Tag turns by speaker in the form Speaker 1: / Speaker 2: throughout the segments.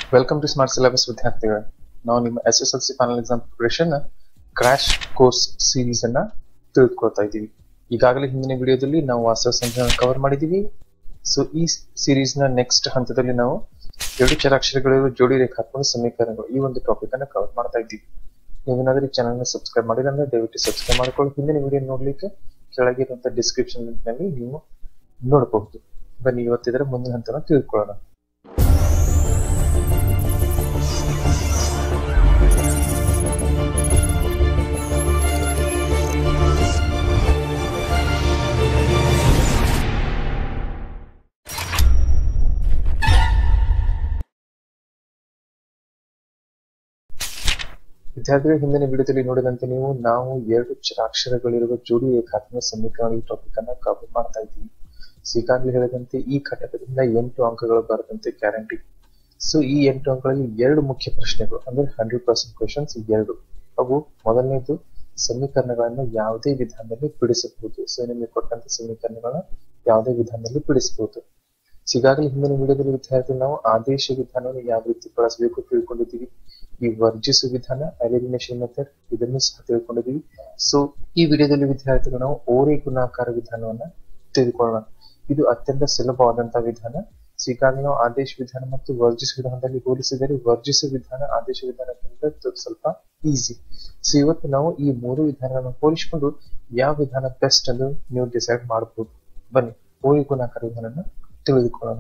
Speaker 1: welcome to smart syllabus ವಿದ್ಯಾರ್ಥಿಗಳೇ ನಾವು ನಿಮ್ಮ S S L C final exam preparation crash course series ಅನ್ನ ತಿಳಿದುಕೊಳ್ತಾ ಇದ್ದೀವಿ ಈಗಾಗಲೇ ಹಿಂದಿನ ವಿಡಿಯೋದಲ್ಲಿ ನಾವು ವಾಸ್ತವ ಸಂಖ್ಯೆಗಳನ್ನು ಕವರ್ ಮಾಡಿದ್ದೀವಿ ಸೊ ಈ ಸೀರೀಸ್ ನ ನೆಕ್ಸ್ಟ್ ಹಂತದಲ್ಲಿ ನಾವು ಎರಡು ಚರಾಕ್ಷರಗಳಿರುವ ಜೋಡಿ ರೇಖಾತ್ಮಕ ಸಮೀಕರಣಗಳು ಈ ಒಂದು ಟಾಪಿಕ್ ಅನ್ನ ಕವರ್ ಮಾಡ್ತಾ ಇದ್ದೀವಿ ನೀವೇನಾದ್ರೂ ಈ ಚಾನಲ್ ನ ಸಬ್ಸ್ಕ್ರೈಬ್ ಮಾಡಿಲ್ಲ ಅಂದ್ರೆ ದಯವಿಟ್ಟು ಸಬ್ಸ್ಕ್ರೈಬ್ ಮಾಡ್ಕೊಳ್ಳಿ ಹಿಂದಿನ ವಿಡಿಯೋ ನೋಡ್ಲಿಕ್ಕೆ ಕೆಳಗಿರುವಂತಹ ಡಿಸ್ಕ್ರಿಪ್ಷನ್ ಲಿಂಕ್ ನಲ್ಲಿ ನೀವು ನೋಡಬಹುದು ಬನ್ನಿ ಇವತ್ತಿದರ ಮುಂದಿನ ಹಂತನ ತಿಳ್ಕೊಳ್ಳೋಣ ವಿದ್ಯಾರ್ಥಿಗಳ ಹಿಂದಿನ ವಿಡಿಯೋದಲ್ಲಿ ನೋಡಿದಂತೆ ನೀವು ನಾವು ಎರಡು ಅಕ್ಷರಗಳಿರುವ ಜೋಡಿ ರೇಖಾತ್ಮಕ ಸಮೀಕರಣ ಈ ಟಾಪಿಕ್ ಅನ್ನ ಕವರ್ ಮಾಡ್ತಾ ಇದ್ದೀವಿ ಈಗಾಗಲೇ ಹೇಳಿದಂತೆ ಈ ಘಟಕದಿಂದ ಎಂಟು ಅಂಕಗಳು ಬರದಂತೆ ಗ್ಯಾರಂಟಿ ಸೊ ಈ ಎಂಟು ಅಂಕಗಳಲ್ಲಿ ಎರಡು ಮುಖ್ಯ ಪ್ರಶ್ನೆಗಳು ಅಂದ್ರೆ ಹಂಡ್ರೆಡ್ ಪರ್ಸೆಂಟ್ ಕ್ವಶನ್ಸ್ ಎರಡು ಅವು ಮೊದಲನೇದು ಸಮೀಕರಣಗಳನ್ನ ಯಾವುದೇ ವಿಧಾನದಲ್ಲಿ ಬಿಡಿಸಬಹುದು ಸೊ ನಿಮಗೆ ಕೊಟ್ಟಂತ ಸಮೀಕರಣಗಳನ್ನ ಯಾವುದೇ ವಿಧಾನದಲ್ಲಿ ಬಿಡಿಸಬಹುದು ಈಗಾಗಲೇ ಹಿಂದಿನ ವಿಡಿಯೋದಲ್ಲಿ ವಿದ್ಯಾರ್ಥಿ ನಾವು ಆದೇಶ ವಿಧಾನವನ್ನು ಯಾವ ರೀತಿ ಬಳಸಬೇಕು ತಿಳ್ಕೊಂಡಿದ್ದೀವಿ ಈ ವರ್ಜಿಸುವ ವಿಧಾನ ಎಲಿಮಿನೇಷನ್ ಮೆಥಡ್ ಇದನ್ನು ಸಹ ತಿಳ್ಕೊಂಡಿದ್ದೀವಿ ಸೊ ಈ ವಿಡಿಯೋದಲ್ಲಿ ವಿದ್ಯಾರ್ಥಿಗಳು ನಾವು ಓರೆ ಗುಣಾಕಾರ ವಿಧಾನವನ್ನ ತಿಳಿದುಕೊಳ್ಳೋಣ ಇದು ಅತ್ಯಂತ ಸುಲಭವಾದಂತಹ ವಿಧಾನ ಈಗಾಗಲೇ ನಾವು ಆದೇಶ ವಿಧಾನ ಮತ್ತು ವರ್ಜಿಸ ವಿಧಾನದಲ್ಲಿ ಹೋಲಿಸಿದರೆ ವರ್ಜಿಸ ವಿಧಾನ ಆದೇಶ ವಿಧಾನಕ್ಕಿಂತ ಸ್ವಲ್ಪ ಈಸಿ ಸೊ ಇವತ್ತು ನಾವು ಈ ಮೂರು ವಿಧಾನಗಳನ್ನು ಹೋಲಿಸಿಕೊಂಡು ಯಾವ ವಿಧಾನ ಬೆಸ್ಟ್ ಎಂದು ನೀವು ಡಿಸೈಡ್ ಮಾಡಬಹುದು ಬನ್ನಿ ಓರೆ ಗುಣಾಕಾರ ವಿಧಾನ ತಿಳಿದುಕೊಳ್ಳೋಣ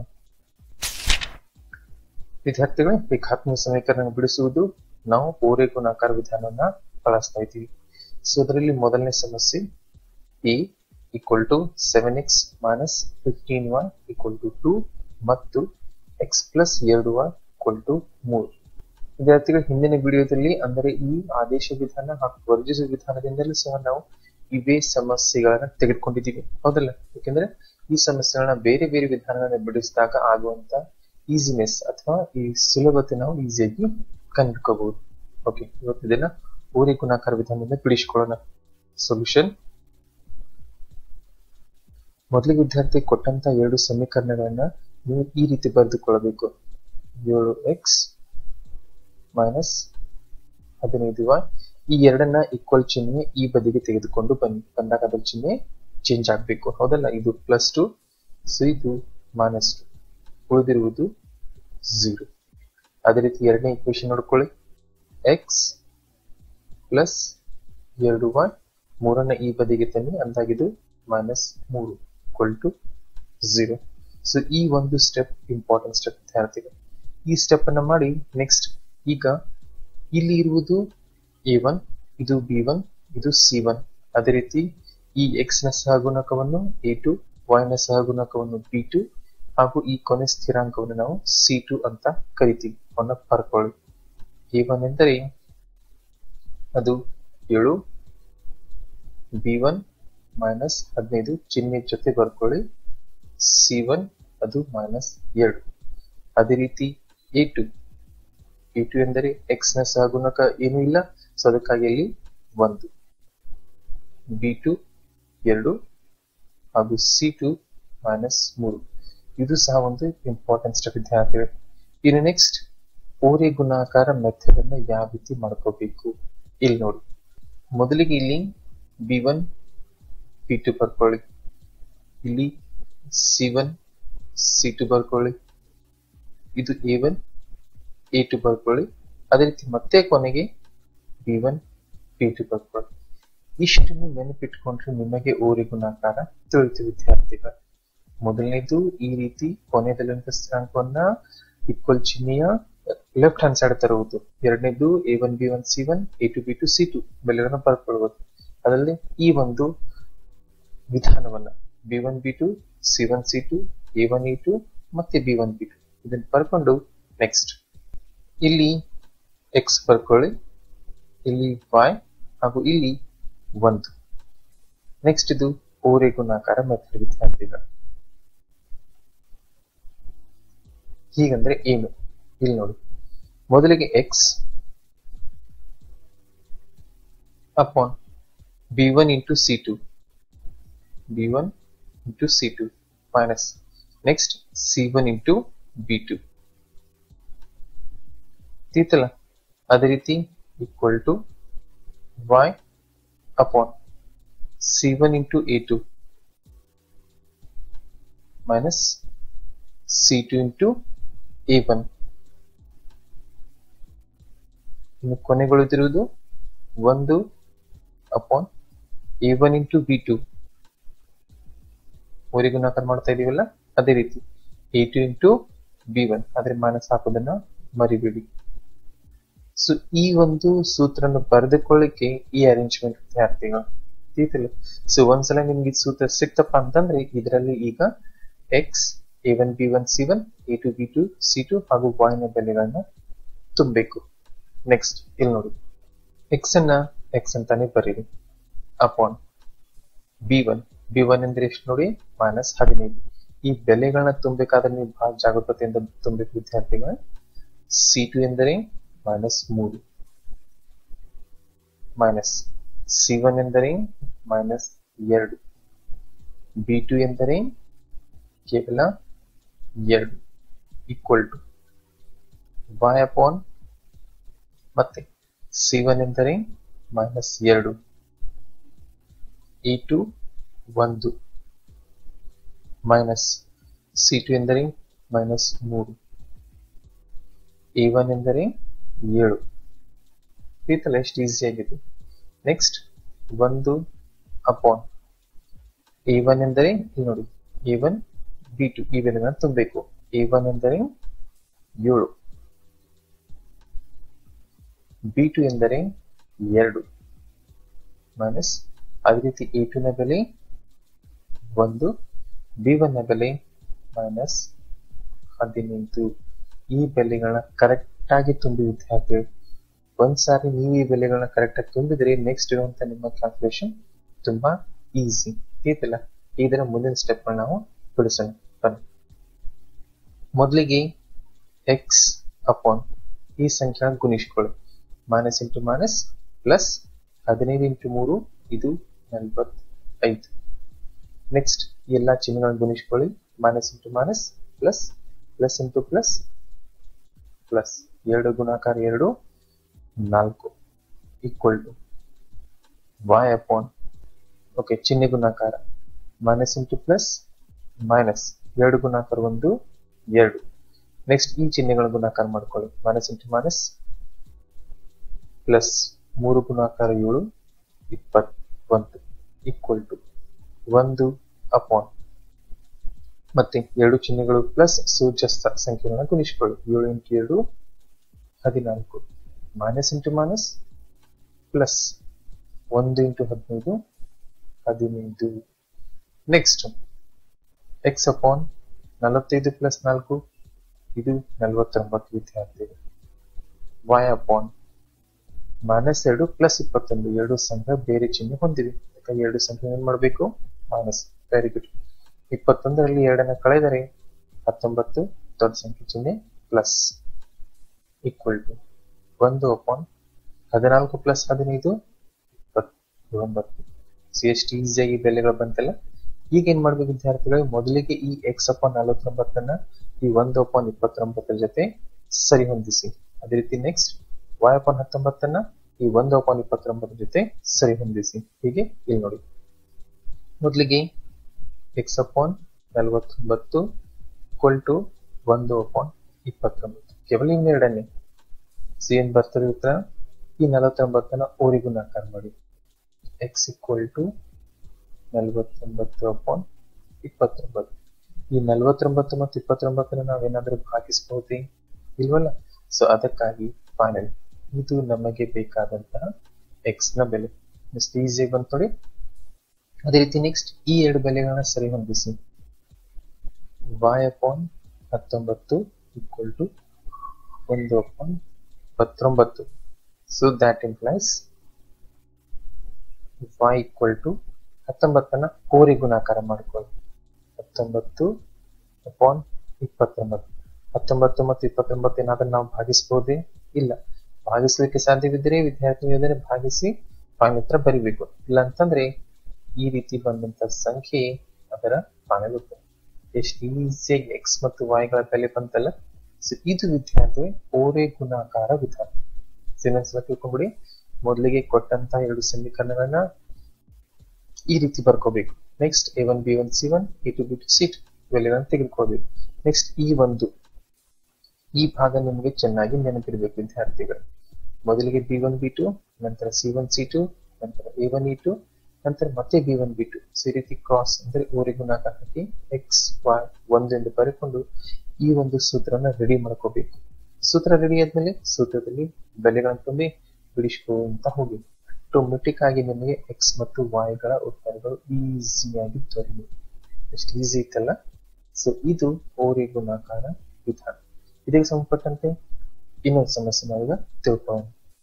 Speaker 1: ವಿದ್ಯಾರ್ಥಿಗಳೇ ರೇಖಾತ್ಮಕ ಸಮೀಕರಣ ಬಿಡಿಸುವುದು ನಾವು ಓರೆ ಗುಣಾಕಾರ ವಿಧಾನವನ್ನ ಬಳಸ್ತಾ ಇದ್ದೀವಿ ಸೊ ಅದರಲ್ಲಿ ಮೊದಲನೇ ಸಮಸ್ಯೆ a equal to seven x minus fifteen y equal to two ಮತ್ತು ಎಕ್ಸ್ ಪ್ಲಸ್ ಎರಡು ವೈ ಈಕ್ವಲ್ ಟು ಮೂರು ವಿದ್ಯಾರ್ಥಿಗಳ ಹಿಂದಿನ ವಿಡಿಯೋದಲ್ಲಿ ಅಂದರೆ ಈ ಆದೇಶ ವಿಧಾನ ಹಾಗೂ ವರ್ಜಿಸುವ ವಿಧಾನದಿಂದಲೂ ಸಹ ನಾವು ಇವೇ ಸಮಸ್ಯೆಗಳನ್ನ ತೆಗೆದುಕೊಂಡಿದ್ದೀವಿ ಹೌದಲ್ಲ ಯಾಕೆಂದ್ರೆ ಈ ಸಮಸ್ಯೆಗಳನ್ನ ಬೇರೆ ಬೇರೆ ವಿಧಾನಗಳನ್ನ ಬಿಡಿಸಿದಾಗ ಆಗುವಂತ ಈಸಿನೆಸ್ ಅಥವಾ ಈ ಸುಲಭತೆ ನಾವು ಈಸಿಯಾಗಿ ಕಂಡುಕೋಬಹುದು ಓಕೆ ಇವತ್ತು ಇದನ್ನ ಓರಿ ಗುಣಾಕಾರ ವಿಧಾನದಿಂದ ಬಿಡಿಸಿಕೊಳ್ಳೋಣ ಸೊಲ್ಯೂಷನ್ ಮೊದಲಿಗೆ ವಿದ್ಯಾರ್ಥಿ ಕೊಟ್ಟಂತ ಎರಡು ಸಮೀಕರಣಗಳನ್ನ ನೀವು ಈ ರೀತಿ ಬರೆದುಕೊಳ್ಳಬೇಕು ಏಳು ಎಕ್ಸ್ ಮೈನಸ್ ಹದಿನೈದು ವೈ ಈ ಎರಡನ್ನ ಈಕ್ವಲ್ ಚಿಹ್ನೆ ಈ ಬದಿಗೆ ತೆಗೆದುಕೊಂಡು ಬನ್ನಿ ಬಂದಾಗ ಅದರ ಚಿಹ್ನೆ ಚೇಂಜ್ ಆಗಬೇಕು ಹೌದಲ್ಲ ಇದು ಪ್ಲಸ್ ಟು ಸೊ ಇದು ಮೈನಸ್ ಟು ಉಳಿದಿರುವುದು ಝೀರೋ ಅದೇ ರೀತಿ ಎರಡನೇ ಇಕ್ವೇಶನ್ ನೋಡ್ಕೊಳ್ಳಿ ಎಕ್ಸ್ ಪ್ಲಸ್ ಎರಡು ವೈ ಮೂರನ್ನ ಈ ಬದಿಗೆ ತನ್ನಿ ಅಂದಾಗಿದು ಮೈನಸ್ ಮೂರು ಈಕ್ವಲ್ ಟು ಝೀರೋ ಸೊ ಈ ಒಂದು ಸ್ಟೆಪ್ ಇಂಪಾರ್ಟೆಂಟ್ ಸ್ಟೆಪ್ ವಿದ್ಯಾರ್ಥಿಗಳು ಈ ಸ್ಟೆಪ್ ಅನ್ನ ಮಾಡಿ ನೆಕ್ಸ್ಟ್ ಈಗ ಇಲ್ಲಿ ಇರುವುದು ಎ ಒನ್ ಇದು ಬಿ ಒನ್ ಇದು ಸಿ ಒನ್ ಅದೇ ರೀತಿ ಈ ಎಕ್ಸ್ ನ ಸಹಗುಣಕವನ್ನು ಎ ಟು ವೈ ನ ಸಹಗುಣಕವನ್ನು ಬಿ ಟು ಹಾಗೂ ಈ ಕೊನೆ ಸ್ಥಿರಾಂಕವನ್ನು ನಾವು ಸಿ ಟು ಅಂತ ಕರಿತೀವಿ ಅವನ್ನ ಬರ್ಕೊಳ್ಳಿ ಎ ಒನ್ ಎಂದರೆ ಅದು ಏಳು ಬಿ ಒನ್ ಮೈನಸ್ ಹದಿನೈದು ಚಿಹ್ನೆ ಜೊತೆ ಬರ್ಕೊಳ್ಳಿ ಸಿ ಒನ್ ಅದು ಮೈನಸ್ ಎರಡು ಅದೇ ರೀತಿ ಎ ಟು ಎ ಟು ಎಂದರೆ ಎಕ್ಸ್ ನ ಸಹಗುಣಕ ಏನೂ ಇಲ್ಲ ಸೊ ಅದಕ್ಕಾಗಿ ಅಲ್ಲಿ ಒಂದು ಬಿ ಟು ಎರಡು ಹಾಗೂ ಸಿ ಟು ಮೈನಸ್ ಮೂರು ಇದು ಸಹ ಒಂದು ಇಂಪಾರ್ಟೆಂಟ್ ಸ್ಟೆಪ್ ವಿದ್ಯಾರ್ಥಿಗಳು ಇನ್ನು ನೆಕ್ಸ್ಟ್ ಓರೆ ಗುಣಾಕಾರ ಮೆಥಡ್ ಅನ್ನ ಯಾವ ರೀತಿ ಮಾಡ್ಕೋಬೇಕು ಇಲ್ಲಿ ನೋಡಿ ಮೊದಲಿಗೆ ಇಲ್ಲಿ ಬಿ ಒನ್ ಬಿ ಟು ಬರ್ಕೊಳ್ಳಿ ಇಲ್ಲಿ ಸಿ ಒನ್ ಸಿ ಟು ಬರ್ಕೊಳ್ಳಿ ಇದು ಎ ಒನ್ ಎ ಟು ಬರ್ಕೊಳ್ಳಿ ಅದೇ ರೀತಿ ಮತ್ತೆ ಕೊನೆಗೆ ಬಿ ಒನ್ ಬಿ ಟು ಬರ್ಕೊಳ್ಳಿ ಇಷ್ಟನ್ನು ನೆನಪಿಟ್ಕೊಂಡ್ರೆ ನಿಮಗೆ ಓರೆ ಗುಣಾಕಾರ ತಿಳಿತು ವಿದ್ಯಾರ್ಥಿಗಳು ಮೊದಲನೇದು ಈ ರೀತಿ ಕೊನೆಯದಲ್ಲಿರುವಂತ ಸ್ಥಿರಾಂಕವನ್ನ ಈಕ್ವಲ್ ಚಿಹ್ನೆಯ ಲೆಫ್ಟ್ ಹ್ಯಾಂಡ್ ಸೈಡ್ ತರುವುದು ಎರಡನೇದು a one b one c one a two b two c two ಬೆಲೆಗಳನ್ನು ಬರ್ಕೊಳ್ಬಹುದು ಅದರಲ್ಲಿ ಈ ಒಂದು ವಿಧಾನವನ್ನ b one b two c one c two a one a two ಮತ್ತೆ ಬಿ ಒನ್ ಬಿ ಟು ಇದನ್ನು ಬರ್ಕೊಂಡು ನೆಕ್ಸ್ಟ್ ಇಲ್ಲಿ ಎಕ್ಸ್ ಬರ್ಕೊಳ್ಳಿ ಇಲ್ಲಿ ವೈ ಹಾಗೂ ಇಲ್ಲಿ ಒಂದು ನೆಕ್ಸ್ಟ್ ಇದು ಓರೆ ಗುಣಾಕಾರ ಮೆಥಡ್ ವಿದ್ಯಾರ್ಥಿಗಳು ಹೀಗಂದ್ರೆ ಏನು ಇಲ್ಲಿ ನೋಡಿ ಮೊದಲಿಗೆ x upon b one into c two b one into c two minus next c one into b two ತೀತಲ್ಲ ಅದೇ ರೀತಿ equal to y upon c1 into a2 minus c2 into a1 ಇನ್ನು ಕೊನೆಗೊಳಿತಿರುವುದು ಒಂದು upon a one into b two ಊರಿಗೆ ಗುಣಾಕಾರ ಮಾಡ್ತಾ ಇದೀವಲ್ಲ ಅದೇ ರೀತಿ a two into b one ಆದ್ರೆ ಮೈನಸ್ ಹಾಕೋದನ್ನ ಮರಿಬೇಡಿ ಸೊ ಈ ಒಂದು ಸೂತ್ರನ ಬರೆದುಕೊಳ್ಳಿಕ್ಕೆ ಈ ಅರೇಂಜ್ಮೆಂಟ್ ವಿದ್ಯಾರ್ಥಿಗಳು ತಿಳಿತಿಲ್ಲ ಸೊ ಒಂದ್ಸಲ ನಿಮ್ಗೆ ಈ ಸೂತ್ರ ಸಿಕ್ತಪ್ಪ ಅಂತಂದ್ರೆ ಇದರಲ್ಲಿ ಈಗ x a one b one c one a two b two c two ಹಾಗೂ ವಾಯ್ ನ ಬೆಲೆಗಳನ್ನ ತುಂಬಬೇಕು ನೆಕ್ಸ್ಟ್ ಇಲ್ಲಿ ನೋಡಿ ಎಕ್ಸ್ ಅನ್ನ ಎಕ್ಸ್ ಅಂತಾನೆ ಬರೀರಿ upon b one b one ಅಂದ್ರೆ ಎಷ್ಟು ನೋಡಿ ಮೈನಸ್ ಹದಿನೈದು ಈ ಬೆಲೆಗಳನ್ನ ತುಂಬಬೇಕಾದ್ರೆ ನೀವು ಬಹಳ ಜಾಗರೂಕತೆಯಿಂದ ತುಂಬಬೇಕು ವಿದ್ಯಾರ್ಥಿಗಳ ಸಿ ಟು ಎಂದರೆ ಮೈನಸ್ ಮೂರು ಮೈನಸ್ ಸಿ ಒನ್ ಎಂದರೆ ಮೈನಸ್ ಎರಡು ಬಿ ಟು ಎಂದರೆ ಕೇವಲ ಎರಡು ಈಕ್ವಲ್ ಟು y ಅಪಾನ್ ಮತ್ತೆ ಸಿ ಒನ್ ಎಂದರೆ ಮೈನಸ್ ಎರಡು ಇ ಟು ಒಂದು ಮೈನಸ್ ಸಿ ಟು ಎಂದರೆ ಮೈನಸ್ ಮೂರು ಎ ಒನ್ ಎಂದರೆ ಏಳು ಈತಲ್ಲ ಎಷ್ಟು ಈಸಿ ಆಗಿದೆ ನೆಕ್ಸ್ಟ್ ಒಂದು ಅಪಾನ್ ಎ ಒನ್ ಎಂದರೆ ಇಲ್ಲಿ ನೋಡಿ ಎ ಒನ್ ಬಿ ಟು ಈ ಬೆಲೆಗಳನ್ನು ತುಂಬಬೇಕು ಎ ಒನ್ ಎಂದರೆ ಏಳು ಬಿ ಟು ಎಂದರೆ ಎರಡು ಮೈನಸ್ ಅದೇ ರೀತಿ ಎ ಟು ನ ಬೆಲೆ ಒಂದು ಬಿ ಒನ್ ನ ಬೆಲೆ ಮೈನಸ್ ಹದಿನೆಂಟು ಈ ಬೆಲೆಗಳನ್ನ ಕರೆಕ್ಟ್ ಆಗಿ ತುಂಬಿ ವಿದ್ಯಾರ್ಥಿಗಳು ಒಂದ್ಸಾರಿ ನೀವು ಈ ಬೆಲೆಗಳನ್ನ ಕರೆಕ್ಟ್ ಆಗಿ ತುಂಬಿದ್ರೆ ನೆಕ್ಸ್ಟ್ ಇರುವಂತ ನಿಮ್ಮ ಕ್ಯಾಲ್ಕುಲೇಷನ್ ತುಂಬಾ ಈಸಿ ತಿಳಿತಿಲ್ಲ ಇದರ ಮುಂದಿನ ಸ್ಟೆಪ್ ನಾವು ಬಿಡಿಸೋಣ ಬನ್ನಿ ಮೊದಲಿಗೆ ಎಕ್ಸ್ ಅಪಾನ್ ಈ ಸಂಖ್ಯೆನ ಗುಣಿಸ್ಕೊಳ್ಳಿ ಮೈನಸ್ ಇಂಟು ಮೈನಸ್ ಪ್ಲಸ್ ಹದಿನೈದು ಇಂಟು ಮೂರು ಇದು ನಲ್ವತ್ತೈದು ನೆಕ್ಸ್ಟ್ ಎಲ್ಲ ಚಿಹ್ನೆಗಳನ್ನು ಗುಣಿಸ್ಕೊಳ್ಳಿ minus into minus plus plus into plus plus ಎರಡು ಗುಣಾಕಾರ ಎರಡು ನಾಲ್ಕು equal to y upon okay ಚಿಹ್ನೆ ಗುಣಾಕಾರ ಮೈನಸ್ ಇಂಟು ಪ್ಲಸ್ ಮೈನಸ್ ಎರಡು ಗುಣಾಕಾರ ಒಂದು ಎರಡು ನೆಕ್ಸ್ಟ್ ಈ ಚಿಹ್ನೆಗಳ ಗುಣಾಕಾರ ಮಾಡ್ಕೊಳ್ಳಿ ಮೈನಸ್ ಇಂಟು ಮೈನಸ್ ಪ್ಲಸ್ ಮೂರು ಗುಣಾಕಾರ ಏಳು ಇಪ್ಪತ್ತೊಂದು ಈಕ್ವಲ್ ಟು ಒಂದು ಅಪಾನ್ ಮತ್ತೆ ಎರಡು ಚಿಹ್ನೆಗಳು ಪ್ಲಸ್ ಸೂಚ್ಯ ಸಂಖ್ಯೆಗಳನ್ನ ಗುಣಿಸಿಕೊಳ್ಳಿ ಏಳು ಇಂಟು ಎರಡು ಹದಿನಾಲ್ಕು ಮೈನಸ್ ಇಂಟು ಮೈನಸ್ ಪ್ಲಸ್ ಒಂದು ಇಂಟು ಹದಿನೈದು ಹದಿನೈದು ನೆಕ್ಸ್ಟ್ ಎಕ್ಸ್ ಅಪಾನ್ ನಲವತ್ತೈದು ಪ್ಲಸ್ ನಾಲ್ಕು ಇದು ನಲವತ್ತೊಂಬತ್ತು ವಿದ್ಯಾರ್ಥಿಗಳು ವಾಯ್ ಅಪಾನ್ ಮೈನಸ್ ಎರಡು ಪ್ಲಸ್ ಇಪ್ಪತ್ತೊಂದು ಎರಡು ಸಂಖ್ಯೆ ಬೇರೆ ಚಿಹ್ನೆ ಹೊಂದಿದೆ ಯಾಕಂದ್ರೆ ಎರಡು ಸಂಖ್ಯೆ ಏನ್ ಮಾಡಬೇಕು ಮೈನಸ್ ವೆರಿ ಗುಡ್ ಇಪ್ಪತ್ತೊಂದರಲ್ಲಿ ಎರಡನ್ನ ಕಳೆದರೆ ಹತ್ತೊಂಬತ್ತು ದೊಡ್ಡ ಸಂಖ್ಯೆ ಚಿಹ್ನೆ ಪ್ಲಸ್ ಈಕ್ವಲ್ ಟು ಒಂದು ಅಪಾನ್ ಹದಿನಾಲ್ಕು ಪ್ಲಸ್ ಹದಿನೈದು ಇಪ್ಪತ್ತೊಂಬತ್ತು ಸಿ ಎಸ್ ಟಿ ಈಸಿಯಾಗಿ ಬೆಲೆಗಳು ಬಂತಲ್ಲ ಈಗ ಏನ್ ಮಾಡ್ಬೇಕು ವಿದ್ಯಾರ್ಥಿಗಳು ಮೊದಲಿಗೆ ಈ ಎಕ್ಸ್ ಅಪಾನ್ ನಲವತ್ತೊಂಬತ್ತನ್ನ ಈ ಒಂದು ಅಪಾನ್ ಇಪ್ಪತ್ತೊಂಬತ್ತರ ಜೊತೆ ಸರಿ ಹೊಂದಿಸಿ ಅದೇ ರೀತಿ ನೆಕ್ಸ್ಟ್ ವಾಯ್ ಅಪಾನ್ ಹತ್ತೊಂಬತ್ತನ್ನ ಈ ಒಂದು ಅಪಾನ್ ಇಪ್ಪತ್ತೊಂಬತ್ತರ ಜೊತೆ ಸರಿ ಹೊಂದಿಸಿ ಹೀಗೆ ಇಲ್ಲಿ ನೋಡಿ ಮೊದಲಿಗೆ ಎಕ್ಸ್ ಅಪಾನ್ ನಲವತ್ತೊಂಬತ್ತು ಈಕ್ವಲ್ ಟು ಒಂದು ಅಪಾನ್ ಇಪ್ಪತ್ತೊಂಬತ್ತು ಕೇವಲ ಇನ್ನೆರಡನೇ ಸಿ ಏನ್ ಬರ್ತದೆ ಉತ್ತರ ಈ ನಲವತ್ತೊಂಬತ್ತನ್ನ ಓರಿ ಗುಣಾಕಾರ ಮಾಡಿ ಎಕ್ಸ್ ಈಕ್ವಲ್ ಟು ನಲವತ್ತೊಂಬತ್ತು ಅಪಾನ್ ಇಪ್ಪತ್ತೊಂಬತ್ತು ಈ ನಲವತ್ತೊಂಬತ್ತು ಮತ್ತು ಇಪ್ಪತ್ತೊಂಬತ್ತನ್ನ ನಾವೇನಾದ್ರೂ ಭಾಗಿಸಬಹುದೇ ಇಲ್ವಲ್ಲ ಸೊ ಅದಕ್ಕಾಗಿ ಫೈನಲ್ ಇದು ನಮಗೆ ಬೇಕಾದಂತಹ ಎಕ್ಸ್ ನ ಬೆಲೆ ಎಷ್ಟು ಈಸಿಯಾಗಿ ಬಂತು ನೋಡಿ ಅದೇ ರೀತಿ ನೆಕ್ಸ್ಟ್ ಈ ಎರಡು ಬೆಲೆಗಳನ್ನ ಸರಿ ಹೊಂದಿಸಿ ವಾಯ್ ಅಪಾನ್ ಹತ್ತೊಂಬತ್ತು ಈಕ್ವಲ್ ಟು ಒಂದು ಅಪಾನ್ ಇಪ್ಪತ್ತೊಂಬತ್ತು so that implies y equal to ಹತ್ತೊಂಬತ್ತನ್ನ ಕೋರಿ ಗುಣಾಕಾರ ಮಾಡ್ಕೊಳ್ಳಿ ಹತ್ತೊಂಬತ್ತು ಅಪಾನ್ ಇಪ್ಪತ್ತೊಂಬತ್ತು ಹತ್ತೊಂಬತ್ತು ಮತ್ತು ಇಪ್ಪತ್ತೊಂಬತ್ತು ಏನಾದ್ರೂ ನಾವು ಭಾಗಿಸಬಹುದೇ ಇಲ್ಲ ಭಾಗಿಸ್ಲಿಕ್ಕೆ ಸಾಧ್ಯವಿದ್ದರೆ ವಿದ್ಯಾರ್ಥಿಗಳು ಅದನ್ನು ಭಾಗಿಸಿ ಫೈನಲ್ ಹತ್ರ ಬರಿಬೇಕು ಇಲ್ಲ ಅಂತಂದ್ರೆ ಈ ರೀತಿ ಬಂದಂತ ಸಂಖ್ಯೆ ಅದರ ಫೈನಲ್ ಉತ್ತರ ಎಷ್ಟು ಈಸಿಯಾಗಿ ಎಕ್ಸ್ ಮತ್ತು ವಾಯ್ಗಳ ಬೆಲೆ ಬಂತಲ್ಲ ಸೊ ಇದು ವಿದ್ಯಾರ್ಥಿ ಓರೆ ಗುಣಾಕಾರ ವಿಧಾನ ಸಿನೆನ್ಸ್ ತಿಳ್ಕೊಂಬಿಡಿ ಮೊದಲಿಗೆ ಕೊಟ್ಟಂತ ಎರಡು ಸಮೀಕರಣಗಳನ್ನ ಈ ರೀತಿ ಬರ್ಕೋಬೇಕು next a one b one c one a two b two c two ಇವೆಲ್ಲಗಳನ್ನು ತೆಗೆದುಕೋಬೇಕು ನೆಕ್ಸ್ಟ್ ಈ ಒಂದು ಈ ಭಾಗ ನಿಮಗೆ ಚೆನ್ನಾಗಿ ನೆನಪಿರಬೇಕು ವಿದ್ಯಾರ್ಥಿಗಳು ಮೊದಲಿಗೆ ಬಿ ಒನ್ ಬಿ ಟು ನಂತರ ಸಿ ಒನ್ ಸಿ ಟು ನಂತರ ಎ ಒನ್ ಇ ಟು ನಂತರ ಮತ್ತೆ ಬಿ ಒನ್ ಬಿ ಟು ಈ ರೀತಿ ಕ್ರಾಸ್ ಅಂದ್ರೆ ಓರೆ ಗುಣಾಕಾರ ಹಾಕಿ ಎಕ್ಸ್ ವೈ ಒಂದು ಎಂದು ಬರೆಕೊಂಡು ಈ ಒಂದು ಸೂತ್ರನ ರೆಡಿ ಮಾಡ್ಕೋಬೇಕು ಸೂತ್ರ ರೆಡಿ ಆದ್ಮೇಲೆ ಸೂತ್ರದಲ್ಲಿ ಬೆಲೆಗಳನ್ನು ತುಂಬಿ ಬಿಡಿಸ್ಕೊಂತ ಹೋಗಿ ಆಟೋಮೆಟಿಕ್ ಆಗಿ ನಿಮಗೆ ಎಕ್ಸ್ ಮತ್ತು ವೈ ಗಳ ಉತ್ತರಗಳು ಈಸಿಯಾಗಿ ದೊರೆಯುತ್ತೆ ಎಷ್ಟು ಈಸಿ ಇತ್ತಲ್ಲ ಸೊ ಇದು ಓರೆ ಗುಣಾಕಾರ ವಿಧಾನ ಇದಕ್ಕೆ ಸಂಬಂಧಪಟ್ಟಂತೆ ಇನ್ನೊಂದು ಸಮಸ್ಯೆ ನಾವೀಗ ತಿಳ್ಕೊಳ್ಳೋಣ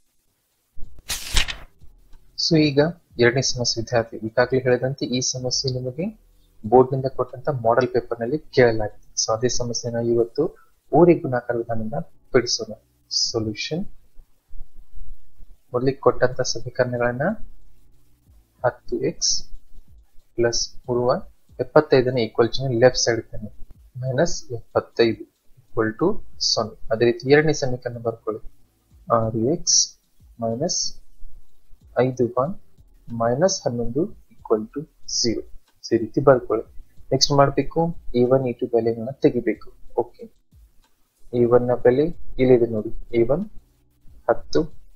Speaker 1: ಸೊ ಈಗ ಎರಡನೇ ಸಮಸ್ಯೆ ವಿದ್ಯಾರ್ಥಿ ಈಗಾಗಲೇ ಹೇಳಿದಂತೆ ಈ ಸಮಸ್ಯೆ ನಿಮಗೆ ಬೋರ್ಡ್ ನಿಂದ ಕೊಟ್ಟಂತ ಮಾಡೆಲ್ ಪೇಪರ್ ನಲ್ಲಿ ಕೇಳಲಾಗಿದೆ ಸೊ ಅದೇ ಸಮಸ್ಯೆನ ಇವತ್ತು ಓರಿ ಗುಣಾಕಾರ ವಿಧಾನದಿಂದ ಬಿಡಿಸೋಣ ಸೊಲ್ಯೂಷನ್ ಮೊದಲಿಗೆ ಕೊಟ್ಟಂತ ಸಮೀಕರಣಗಳನ್ನ ಹತ್ತು ಎಕ್ಸ್ ಪ್ಲಸ್ ಮೂರು ಎಪ್ಪತ್ತೈದನ ಈಕ್ವಲ್ ಚಿಹ್ನೆ ಲೆಫ್ಟ್ ಸೈಡ್ ಇದ್ದಾನೆ ಮೈನಸ್ ಎಪ್ಪತ್ತೈದು ಈಕ್ವಲ್ ಟು ಸೊನ್ನೆ ಅದೇ ರೀತಿ ಎರಡನೇ ಸಮೀಕರಣ ಬರ್ಕೊಳ್ಳಿ ಆರು ಎಕ್ಸ್ ಮೈನಸ್ ಐದು ಒನ್ ಮೈನಸ್ ಹನ್ನೊಂದು ಈಕ್ವಲ್ ಟು ಝೀರೋ ಈ ರೀತಿ ಬರ್ಕೊಳ್ಳಿ ನೆಕ್ಸ್ಟ್ ಮಾಡಬೇಕು ಎ ಒನ್ ಎ ಟು ಬೆಲೆಗಳನ್ನ ತೆಗಿಬೇಕು ಓಕೆ ಎ ಒನ್ ನ ಬೆಲೆ ಇಲ್ಲಿದೆ ನೋಡಿ ಎ ಒನ್ ಹತ್ತು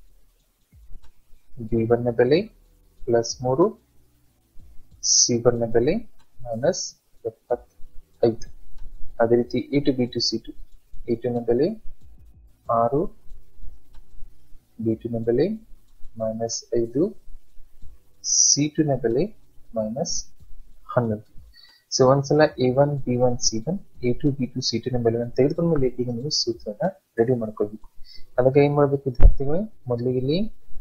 Speaker 1: ಬಿ ಒನ್ ನ ಬೆಲೆ ಪ್ಲಸ್ ಮೂರು ಸಿ ಒನ್ ನ ಬೆಲೆ ಮೈನಸ್ ಎಪ್ಪತ್ತೈದು ಅದೇ ರೀತಿ a two b two c two a two ನ ಬೆಲೆ ಆರು ಬಿ ಟು ನ ಬೆಲೆ ಮೈನಸ್ ಐದು ಸಿ ಟು ನ ಬೆಲೆ ಮೈನಸ್ ಹನ್ನೊಂದು ಸೊ ಒಂದ್ಸಲ a one b one c one a two b two c two ನ ಬೆಲೆಗಳನ್ನು ತೆಗೆದುಕೊಂಡ ಮೇಲೆ ಈಗ ನೀವು ಸೂತ್ರನ ರೆಡಿ ಮಾಡ್ಕೋಬೇಕು ಅದಕ್ಕೆ ಏನ್ ಮಾಡ್ಬೇಕು ವಿದ್ಯಾರ್ಥಿಗಳು ಮೊದಲಿಗೆ ಇಲ್ಲಿ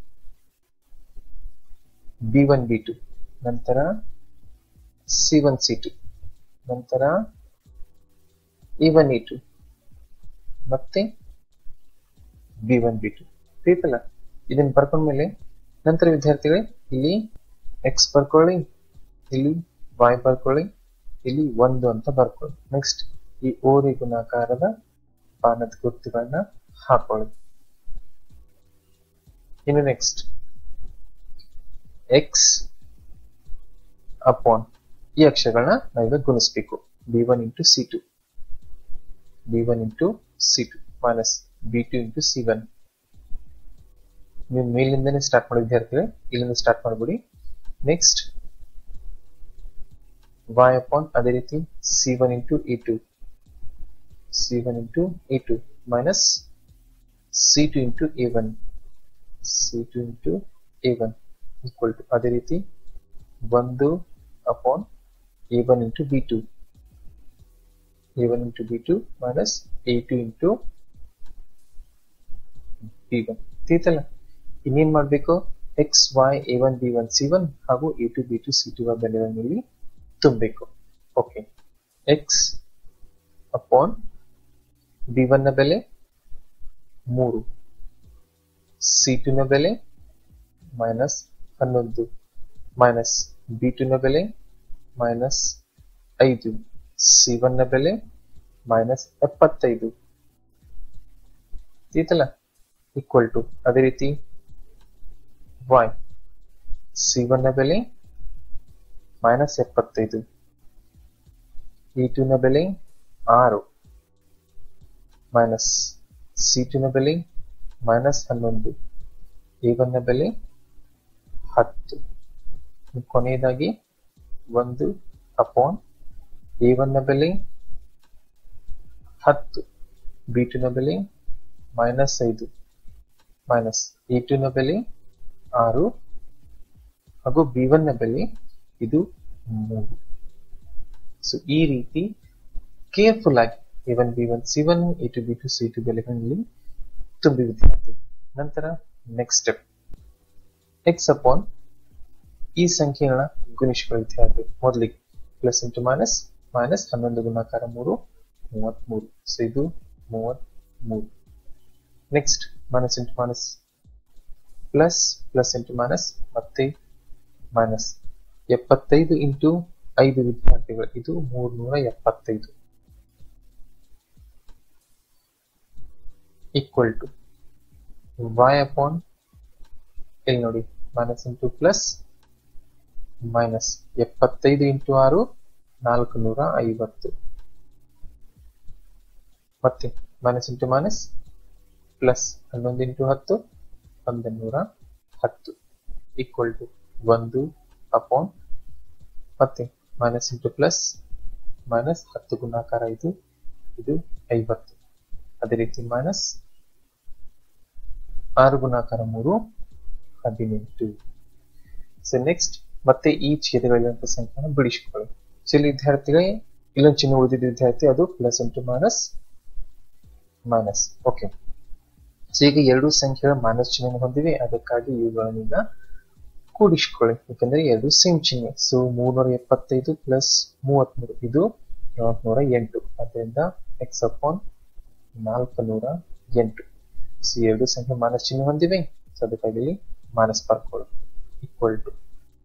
Speaker 1: ಬಿ ಒನ್ ಬಿ ಟು ನಂತರ ಸಿ ಒನ್ ಸಿ ಟು ನಂತರ ಎ ಒನ್ ಎ ಟು ಮತ್ತೆ ಬಿ ಒನ್ ಬಿ ಟು ತಿಳಿತಲ್ಲ ಇದನ್ನ ಬರ್ಕೊಂಡ್ಮೇಲೆ ನಂತರ ವಿದ್ಯಾರ್ಥಿಗಳೇ ಇಲ್ಲಿ ಎಕ್ಸ್ ಬರ್ಕೊಳ್ಳಿ ಇಲ್ಲಿ ವೈ ಬರ್ಕೊಳ್ಳಿ ಇಲ್ಲಿ ಒಂದು ಅಂತ ಬರ್ಕೊಳ್ಳಿ ನೆಕ್ಸ್ಟ್ ಈ ಓರಿ ಗುಣಾಕಾರದ ಬಾಣದ ಗುರುತುಗಳನ್ನ ಹಾಕೊಳ್ಳಿ ಇನ್ನು ನೆಕ್ಸ್ಟ್ ಎಕ್ಸ್ ಅಪಾನ್ ಈ ಅಕ್ಷರಗಳನ್ನ ನಾವೀಗ ಗುಣಿಸ್ಬೇಕು b one into c two b one into c two minus b two into c one ನೀವು ಮೇಲಿಂದನೇ ಸ್ಟಾರ್ಟ್ ಮಾಡಿ ವಿದ್ಯಾರ್ಥಿಗಳೇ ಇಲ್ಲಿಂದ ಸ್ಟಾರ್ಟ್ ಮಾಡ್ಬಿಡಿ ನೆಕ್ಸ್ಟ್ y upon ಅದೇ ರೀತಿ c1 into e2 c1 into e2 minus c2 into a1 c2 into a1 equal to ಅದೇ ರೀತಿ ಒಂದು upon a1 into b2 a1 into b2 minus a2 into b1 ತಿಳಿತಲ್ಲ ಇನ್ನೇನ್ ಮಾಡ್ಬೇಕು x y a one b one c one ಹಾಗೂ a two b two c two ಬೆಲೆಗಳನ್ನು ಇಲ್ಲಿ ತುಂಬಬೇಕು okay x upon b one ನ ಬೆಲೆ ಮೂರು ಸಿ ಟು ನ ಬೆಲೆ ಮೈನಸ್ ಹನ್ನೊಂದು ಮೈನಸ್ ಬಿ ಟು ನ ಬೆಲೆ ಮೈನಸ್ ಐದು ಸಿ ಒನ್ ನ ಬೆಲೆ ಮೈನಸ್ ಎಪ್ಪತ್ತೈದು ತಿಳಿತಲ್ಲ ಈಕ್ವಲ್ ಟು ಅದೇ ರೀತಿ y c1 ನ ಬೆಲೆ ಮೈನಸ್ ಎಪ್ಪತ್ತೈದು ಇ ಟು ನ ಬೆಲೆ ಆರು ಮೈನಸ್ ಸಿ ಟು ನ ಬೆಲೆ ಮೈನಸ್ ಹನ್ನೊಂದು ಎ ಒನ್ ನ ಬೆಲೆ ಹತ್ತು ಕೊನೆಯದಾಗಿ ಒಂದು ಅಪಾನ್ ಎ ಒನ್ ನ ಬೆಲೆ ಹತ್ತು ಬಿ ಟು ನ ಬೆಲೆ ಮೈನಸ್ ಐದು ಮೈನಸ್ ಇ ಟು ನ ಬೆಲೆ ಆರು ಹಾಗೂ ಬಿ ಒನ್ ನ ಬೆಲೆ ಇದು ಮೂರು ಸೊ ಈ ರೀತಿ ಕೇರ್ಫುಲ್ ಆಗಿ a one b one c one a two b two c two ಬೆಲೆಗಳಲ್ಲಿ ತುಂಬಿ ವಿದ್ಯಾರ್ಥಿ ನಂತರ ನೆಕ್ಸ್ಟ್ ಸ್ಟೆಪ್ ಎಕ್ಸ್ ಅಪಾನ್ ಈ ಸಂಖ್ಯೆಗಳ ಗುಣಿಸಿಕೊಳ್ಳಿ ವಿದ್ಯಾರ್ಥಿ ಮೊದಲಿಗೆ ಪ್ಲಸ್ ಇಂಟು ಮೈನಸ್ ಮೈನಸ್ ಹನ್ನೊಂದು ಗುಣಾಕಾರ ಮೂರು ಮೂವತ್ಮೂರು ಸೊ ಇದು ಮೂವತ್ಮೂರು next minus into minus plus plus into minus ಮತ್ತೆ ಮೈನಸ್ ಎಪ್ಪತ್ತೈದು ಇಂಟು ಐದು ವಿದ್ಯಾರ್ಥಿಗಳು ಇದು ಮೂರ್ನೂರ ಎಪ್ಪತ್ತೈದು ಈಕ್ವಲ್ ಟು ವೈ ಅಪಾನ್ ಇಲ್ಲಿ ನೋಡಿ ಮೈನಸ್ ಇಂಟು ಪ್ಲಸ್ ಮೈನಸ್ ಎಪ್ಪತ್ತೈದು ಇಂಟು ಆರು ನಾಲ್ಕು ನೂರ ಐವತ್ತು ಮತ್ತೆ ಮೈನಸ್ ಇಂಟು ಮೈನಸ್ ಪ್ಲಸ್ ಹನ್ನೊಂದು ಇಂಟು ಹತ್ತು ಒಂದು ನೂರ ಹತ್ತು ಈಕ್ವಲ್ ಟು ಒಂದು ಅಪಾನ್ ಮತ್ತೆ ಮೈನಸ್ ಇಂಟು ಪ್ಲಸ್ ಮೈನಸ್ ಹತ್ತು ಗುಣಾಕಾರ ಇದು ಇದು ಐವತ್ತು ಅದೇ ರೀತಿ ಮೈನಸ್ ಆರು ಗುಣಾಕಾರ ಮೂರು ಹದಿನೆಂಟು ಸೊ ನೆಕ್ಸ್ಟ್ ಮತ್ತೆ ಈ ಛೇದಗಳಿರುವಂತಹ ಸಂಖ್ಯೆಯನ್ನು ಬಿಡಿಸಿಕೊಳ್ಳಿ ಸೊ ಇಲ್ಲಿ ವಿದ್ಯಾರ್ಥಿಗಳಿಗೆ ಇಲ್ಲೊಂದು ಚಿಹ್ನೆ ಉಳಿದಿದ್ದ ವಿದ್ಯಾರ್ಥಿ ಅದು plus into minus minus okay so ಈಗ ಎರಡು ಸಂಖ್ಯೆಗಳ ಮೈನಸ್ ಚಿಹ್ನೆ ಹೊಂದಿವೆ ಅದಕ್ಕಾಗಿ ಇವುಗಳನ್ನ ಕೂಡಿಸಿಕೊಳ್ಳಿ ಯಾಕಂದ್ರೆ ಎರಡು ಸೇಮ್ ಚಿಹ್ನೆ ಸೊ ಮೂರ್ನೂರ ಎಪ್ಪತ್ತೈದು ಪ್ಲಸ್ ಮೂವತ್ಮೂರು ಇದು ನೂರ ಎಂಟು ಅದರಿಂದ ಎಕ್ಸ್ ಅಪಾನ್ ನಾಲ್ಕು ನೂರ ಎಂಟು ಸೊ ಎರಡು ಸಂಖ್ಯೆ ಮೈನಸ್ ಚಿಹ್ನೆ ಹೊಂದಿವೆ ಸೊ ಅದಕ್ಕಾಗಿ ಇಲ್ಲಿ ಮೈನಸ್ ಬರ್ಕೊಳ್ಳಿ ಈಕ್ವಲ್ ಟು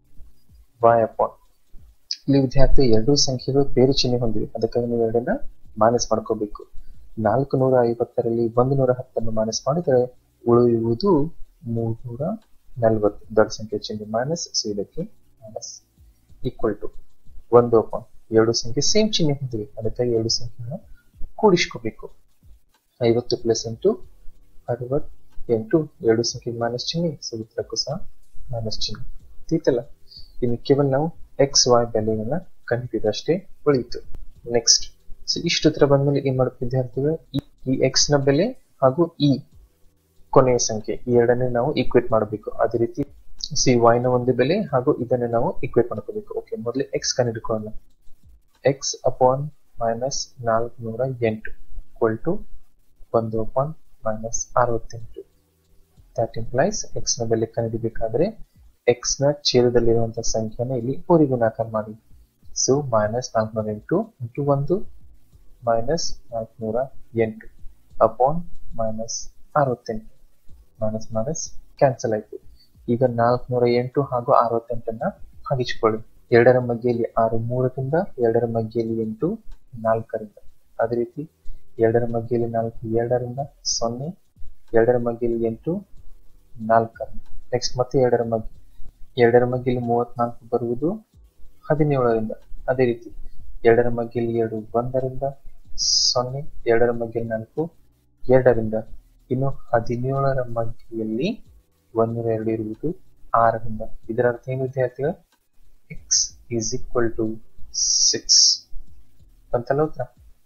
Speaker 1: ವೈ ಅಪಾನ್ ಇಲ್ಲಿ ವಿದ್ಯಾರ್ಥಿ ಎರಡು ಸಂಖ್ಯೆಗಳು ಬೇರೆ ಚಿಹ್ನೆ ಹೊಂದಿವೆ ಅದಕ್ಕಾಗಿ ನೀವು ಎರಡನ್ನ ಮೈನಸ್ ಮಾಡ್ಕೋಬೇಕು ನಾಲ್ಕು ನೂರ ಐವತ್ತರಲ್ಲಿ ಒಂದು ನೂರ ಹತ್ತನ್ನು ಮೈನಸ್ ಮಾಡಿದರೆ ಉಳಿಯುವುದು ಮೂರ್ನೂರ ನಲವತ್ತು ದೊಡ್ಡ ಸಂಖ್ಯೆ ಚಿಹ್ನೆ ಮೈನಸ್ ಸೊ ಇದಕ್ಕೆ ಮೈನಸ್ ಈಕ್ವಲ್ ಟು ಒಂದು ಅಪಾನ್ ಎರಡು ಸಂಖ್ಯೆ ಸೇಮ್ ಚಿಹ್ನೆ ಹೊಂದಿವೆ ಅದಕ್ಕಾಗಿ ಎರಡು ಸಂಖ್ಯೆಗಳನ್ನ ಕೂಡಿಸ್ಕೋಬೇಕು ಐವತ್ತು ಪ್ಲಸ್ ಎಂಟು ಅರವತ್ತೆಂಟು ಎರಡು ಸಂಖ್ಯೆ ಮೈನಸ್ ಚಿಹ್ನೆ ಸೊ ಉತ್ತರಕ್ಕೂ ಸಹ ಮೈನಸ್ ಚಿಹ್ನೆ ಗೊತ್ತಿತ್ತಲ್ಲ ಇನ್ನು ಕೇವಲ ನಾವು ಎಕ್ಸ್ ವೈ ಬೆಲೆಯನ್ನ ಕಂಡುಹಿಡಿದಷ್ಟೇ ಉಳಿಯಿತು ನೆಕ್ಸ್ಟ್ ಸೊ ಇಷ್ಟು ಉತ್ತರ ಬಂದ್ಮೇಲೆ ಏನ್ ಮಾಡಬೇಕು ವಿದ್ಯಾರ್ಥಿಗಳು ಈ ಎಕ್ಸ್ ನ ಬೆಲೆ ಹಾಗೂ ಈ ಕೊನೆಯ ಸಂಖ್ಯೆ ಈ ಎರಡನ್ನೇ ನಾವು ಈಕ್ವೇಟ್ ಮಾಡಬೇಕು ಅದೇ ರೀತಿ ಸಿ ವೈ ನ ಒಂದು ಬೆಲೆ ಹಾಗೂ ಇದನ್ನೇ ನಾವು ಈಕ್ವೇಟ್ ಮಾಡ್ಕೋಬೇಕು ಓಕೆ ಮೊದಲು ಎಕ್ಸ್ ಕಂಡುಹಿಡ್ಕೊಳ್ಳೋಣ ಎಕ್ಸ್ ಅಪಾನ್ ಮೈನಸ್ ನಾಲ್ಕುನೂರ ಎಂಟು ಈಕ್ವಲ್ ಟು ಒಂದು ಅಪಾನ್ ಮೈನಸ್ ಅರವತ್ತೆಂಟು ದಟ್ ಇಂಪ್ಲೈಸ್ ಎಕ್ಸ್ ನ ಬೆಲೆ ಕಂಡುಹಿಡಬೇಕಾದ್ರೆ ಎಕ್ಸ್ ನ ಛೇದದಲ್ಲಿರುವಂತಹ ಸಂಖ್ಯೆನ ಇಲ್ಲಿ ಓರಿ ಗುಣಾಕಾರ ಮಾಡಿ ಸೊ ಮೈನಸ್ ನಾಲ್ಕುನೂರ ಎಂಟು ಇಂಟು ಒಂದು ಮೈನಸ್ ನಾಲ್ಕುನೂರ ಎಂಟು ಅಪಾನ್ ಮೈನಸ್ ಅರವತ್ತೆಂಟು ಮೈನಸ್ ಮೈನಸ್ ಕ್ಯಾನ್ಸಲ್ ಆಯ್ತು ಈಗ ನಾಲ್ಕುನೂರ ಎಂಟು ಹಾಗೂ ಅರವತ್ತೆಂಟನ್ನ ಭಾಗಿಸಿಕೊಳ್ಳಿ ಎರಡರ ಮಧ್ಯೆಯಲ್ಲಿ ಆರು ಮೂರರಿಂದ ಎರಡರ ಮಧ್ಯೆಯಲ್ಲಿ ಎಂಟು ನಾಲ್ಕರಿಂದ ಅದೇ ರೀತಿ ಎರಡರ ಮಧ್ಯೆಯಲ್ಲಿ ನಾಲ್ಕು ಎರಡರಿಂದ ಸೊನ್ನೆ ಎರಡರ ಮಧ್ಯೆಯಲ್ಲಿ ಎಂಟು ನಾಲ್ಕರಿಂದ ನೆಕ್ಸ್ಟ್ ಮತ್ತೆ ಎರಡರ ಮಧ್ಯೆ ಎರಡರ ಮಧ್ಯೆಯಲ್ಲಿ ಮೂವತ್ನಾಲ್ಕು ಬರುವುದು ಹದಿನೇಳರಿಂದ ಅದೇ ರೀತಿ ಎರಡರ ಮಧ್ಯೆಯಲ್ಲಿ ಎರಡು ಒಂದರಿಂದ ಸೊನ್ನೆ ಎರಡರ ಮಧ್ಯೆಯಲ್ಲಿ ನಾಲ್ಕು ಎರಡರಿಂದ ಇನ್ನು ಹದಿನೇಳರ ಮಧ್ಯೆಯಲ್ಲಿ ಒಂದೂರ ಎರಡು ಇರುವುದು ಆರರಿಂದ ಇದರ ಅರ್ಥ ಏನು ವಿದ್ಯಾರ್ಥಿಗಳು x is equal to six ಅಂತಲ್ಲ ಉತ್ತರ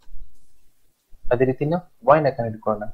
Speaker 1: ಅದೇ ರೀತಿ ನಾವು ವಾಯ್ನ ಕಂಡುಹಿಡ್ಕೊಳ್ಳೋಣ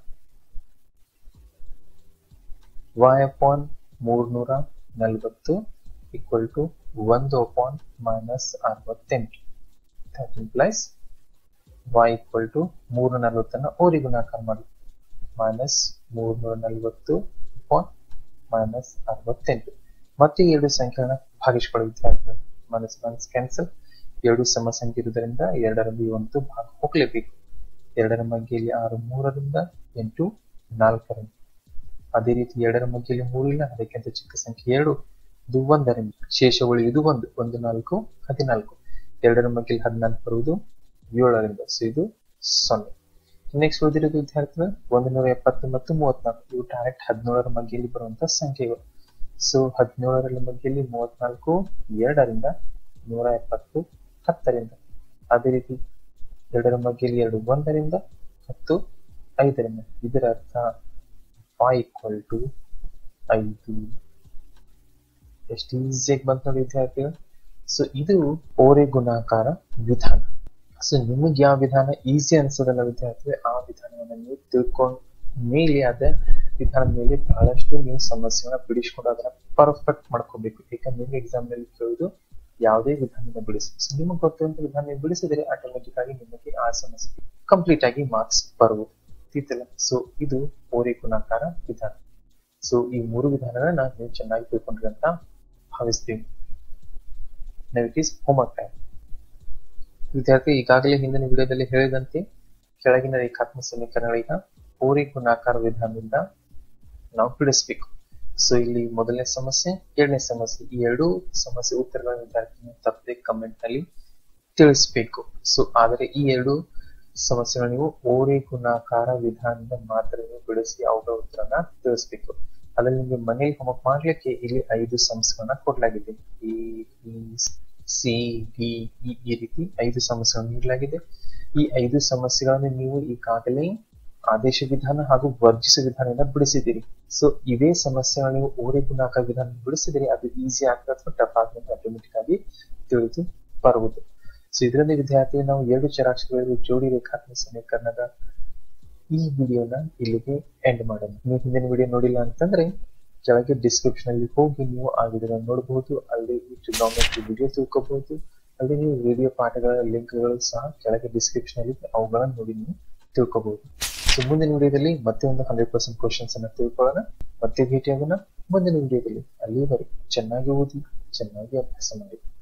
Speaker 1: ವಾಯ್ ಅಪಾನ್ ಮೂರ್ನೂರ ನಲವತ್ತು ಈಕ್ವಲ್ ಟು ಒಂದು ಅಪಾನ್ ಮೈನಸ್ ಅರವತ್ತೆಂಟು that implies y equal to ಮೂರು ನಲವತ್ತನ್ನ ಓರಿ ಗುಣಾಕಾರ ಮಾಡಿ ಮೈನಸ್ ಮೂರ್ನೂರ ನಲವತ್ತು ಅಪಾನ್ ಮೈನಸ್ ಅರವತ್ತೆಂಟು ಮತ್ತೆ ಎರಡು ಸಂಖ್ಯೆಗಳನ್ನ ಭಾಗಿಸಿಕೊಳ್ಳಿ ವಿದ್ಯಾರ್ಥಿಗಳು ಮೈನಸ್ ಮೈನಸ್ ಕ್ಯಾನ್ಸಲ್ ಎರಡು ಸಮ ಸಂಖ್ಯೆ ಇರುವುದರಿಂದ ಎರಡರಲ್ಲಿ ಒಂದು ಭಾಗ ಹೋಗಲೇಬೇಕು ಎರಡರ ಮಧ್ಯೆಯಲ್ಲಿ ಆರು ಮೂರರಿಂದ ಎಂಟು ನಾಲ್ಕರಿಂದ ಅದೇ ರೀತಿ ಎರಡರ ಮಧ್ಯೆಯಲ್ಲಿ ಮೂರು ಇಲ್ಲ ಅದಕ್ಕಿಂತ ಚಿಕ್ಕ ಸಂಖ್ಯೆ ಎರಡು ಇದು ಒಂದರಿಂದ ಶೇಷ ಉಳಿಯುವುದು ಒಂದು ಒಂದು ನಾಲ್ಕು ಹದಿನಾಲ್ಕು ಎರಡರ ಮಧ್ಯೆಯಲ್ಲಿ ಹದಿನಾಲ್ಕು ಬರುವುದು ಏಳರಿಂದ ಸೊ ಇದು ಸೊನ್ನೆ ನೆಕ್ಸ್ಟ್ ಉಳಿದಿರೋದು ವಿದ್ಯಾರ್ಥಿಗಳು ಒಂದು ನೂರ ಎಪ್ಪತ್ತು ಮತ್ತು ಮೂವತ್ನಾಲ್ಕು ಇವು ಡೈರೆಕ್ಟ್ ಹದಿನೇಳರ ಮಧ್ಯೆಯಲ್ಲಿ ಬರುವಂತಹ ಸಂಖ್ಯೆಗಳು ಸೊ ಹದಿನೇಳರ ಮಧ್ಯೆಯಲ್ಲಿ ಮೂವತ್ನಾಲ್ಕು ಎರಡರಿಂದ ನೂರ ಎಪ್ಪತ್ತು ಹತ್ತರಿಂದ ಅದೇ ರೀತಿ ಎರಡರ ಮಧ್ಯೆಯಲ್ಲಿ ಎರಡು ಒಂದರಿಂದ ಹತ್ತು ಐದರಿಂದ ಇದರ ಅರ್ಥ ಫೈ ಈಕ್ವಲ್ ಟು ಐದು ಎಷ್ಟು ಈಸಿಯಾಗಿ ಬಂತು ನೋಡಿ ವಿದ್ಯಾರ್ಥಿಗಳು ಸೊ ಇದು ಓರೆ ಗುಣಾಕಾರ ವಿಧಾನ ಸೊ ನಿಮಗೆ ಯಾವ ವಿಧಾನ ಈಸಿ ಅನ್ಸೋದಲ್ಲ ವಿದ್ಯಾರ್ಥಿ ಆ ವಿಧಾನವನ್ನು ನೀವು ತಿಳ್ಕೊಂಡ ಮೇಲೆ ಅದ ವಿಧಾನದ ಮೇಲೆ ಬಹಳಷ್ಟು ನೀವು ಸಮಸ್ಯೆಗಳನ್ನ ಬಿಡಿಸ್ಕೊಂಡು ಅದನ್ನ ಪರ್ಫೆಕ್ಟ್ ಮಾಡ್ಕೋಬೇಕು ಯಾಕಂದ್ರೆ ನಿಮ್ಗೆ ಎಕ್ಸಾಮ್ ನಲ್ಲಿ ಕೇಳುವುದು ಯಾವುದೇ ವಿಧಾನದ ಬಿಡಿಸಿ ಸೊ ನಿಮಗೆ ಗೊತ್ತಿರುವಂತ ವಿಧಾನ ನೀವು ಬಿಡಿಸಿದ್ರೆ ಆಟೋಮೆಟಿಕ್ ಆಗಿ ನಿಮಗೆ ಆ ಸಮಸ್ಯೆ ಕಂಪ್ಲೀಟ್ ಆಗಿ ಮಾರ್ಕ್ಸ್ ಬರುವುದು ಗೊತ್ತಿಲ್ಲ ಸೊ ಇದು ಓರೆ ಗುಣಾಕಾರ ವಿಧಾನ ಸೊ ಈ ಮೂರು ವಿಧಾನಗಳನ್ನ ನೀವು ಚೆನ್ನಾಗಿ ತಿಳ್ಕೊಂಡ್ರಿ ಅಂತ ಭಾವಿಸ್ತೀವಿ ನಾವು ಇಟ್ ಈಸ್ ಹೋಮ್ವರ್ಕ್ ಟೈಮ್ ವಿದ್ಯಾರ್ಥಿ ಈಗಾಗಲೇ ಹಿಂದಿನ ವಿಡಿಯೋದಲ್ಲಿ ಹೇಳಿದಂತೆ ಕೆಳಗಿನ ರೇಖಾತ್ಮಕ ಸಮೀಕರಣಗಳೀಗ ಓರೆ ಗುಣಾಕಾರ ವಿಧಾನದಿಂದ ನಾವು ಬಿಡಿಸ್ಬೇಕು ಸೊ ಇಲ್ಲಿ ಮೊದಲನೇ ಸಮಸ್ಯೆ ಎರಡನೇ ಸಮಸ್ಯೆ ಈ ಎರಡೂ ಸಮಸ್ಯೆ ಉತ್ತರಗಳ ವಿದ್ಯಾರ್ಥಿ ತಪ್ಪದೆ ಕಮೆಂಟ್ ನಲ್ಲಿ ತಿಳಿಸ್ಬೇಕು ಸೊ ಆದರೆ ಈ ಎರಡು ಸಮಸ್ಯೆಗಳು ನೀವು ಓರೆ ಗುಣಾಕಾರ ವಿಧಾನದಿಂದ ಮಾತ್ರ ನೀವು ಬಿಡಿಸಿ ಅವುಗಳ ಉತ್ತರನ ತಿಳಿಸ್ಬೇಕು ಅದ್ರಲ್ಲಿ ನಿಮಗೆ ಮನೇಲಿ ಹೋಮ್ವರ್ಕ್ ಮಾಡ್ಲಿಕ್ಕೆ ಇಲ್ಲಿ ಐದು ಸಮಸ್ಯೆಗಳನ್ನ ಕೊಡ್ಲಾಗಿದೆ a b c d e ಈ ರೀತಿ ಐದು ಸಮಸ್ಯೆಗಳನ್ನು ನೀಡಲಾಗಿದೆ ಈ ಐದು ಸಮಸ್ಯೆಗಳನ್ನು ನೀವು ಈಗಾಗಲೇ ಆದೇಶ ವಿಧಾನ ಹಾಗೂ ವರ್ಜಿಸ ವಿಧಾನದಿಂದ ಬಿಡಿಸಿದ್ದೀರಿ ಸೊ ಇವೇ ಸಮಸ್ಯೆಗಳು ನೀವು ಓರೆ ಗುಣಾಕಾರ ವಿಧಾನ ಬಿಡಿಸಿದಿರಿ ಅದು ಈಸಿ ಆಗ್ತದೆ ಅಥವಾ ಟಫ್ ಆಗ್ತದೆ ಆಟೋಮೆಟಿಕ್ ಆಗಿ ತಿಳಿದು ಬರುವುದು ಸೊ ಇದರಲ್ಲಿ ವಿದ್ಯಾರ್ಥಿ ನಾವು ಎರಡು ಚರಾಕ್ಷರಗಳಿರುವ ಜೋಡಿ ರೇಖಾತ್ಮಕ ಸಮೀಕರಣದ ಈ ವಿಡಿಯೋನ ಇಲ್ಲಿಗೆ ಎಂಡ್ ಮಾಡೋಣ ನೀವು ಹಿಂದಿನ ವಿಡಿಯೋ ನೋಡಿಲ್ಲ ಅಂತಂದ್ರೆ ಕೆಳಗೆ ಡಿಸ್ಕ್ರಿಪ್ಷನ್ ಅಲ್ಲಿ ಹೋಗಿ ನೀವು ಆ ವಿಡಿಯೋ ನೋಡಬಹುದು ಅಲ್ಲಿ ಈ ಟ್ರಿಗ್ನೋಮೆಟ್ರಿ ವಿಡಿಯೋ ತಿಳ್ಕೊಬಹುದು ಅಲ್ಲಿ ನೀವು ವಿಡಿಯೋ ಪಾಠಗಳ ಲಿಂಕ್ಗಳು ಸಹ ಕೆಳಗೆ ಡಿಸ್ಕ್ರಿಪ್ಷನ್ ಅಲ್ಲಿ ಅವುಗಳನ್ನ ನೋಡಿ ನೀವು ತಿಳ್ಕೊಬಹುದು ಸೊ ಮುಂದಿನ ವಿಡಿಯೋದಲ್ಲಿ ಮತ್ತೆ ಒಂದು ಹಂಡ್ರೆಡ್ ಪರ್ಸೆಂಟ್ ಕ್ವಶನ್ಸ್ ಅನ್ನ ತಿಳ್ಕೊಳ್ಳೋಣ ಮತ್ತೆ ಭೇಟಿಯಾಗೋಣ ಮುಂದಿನ ವಿಡಿಯೋದಲ್ಲಿ ಅಲ್ಲಿವರೆಗೆ ಚೆನ್ನಾಗಿ ಓದಿ ಚೆನ್ನಾಗಿ ಅಭ್ಯಾಸ ಮಾಡಿ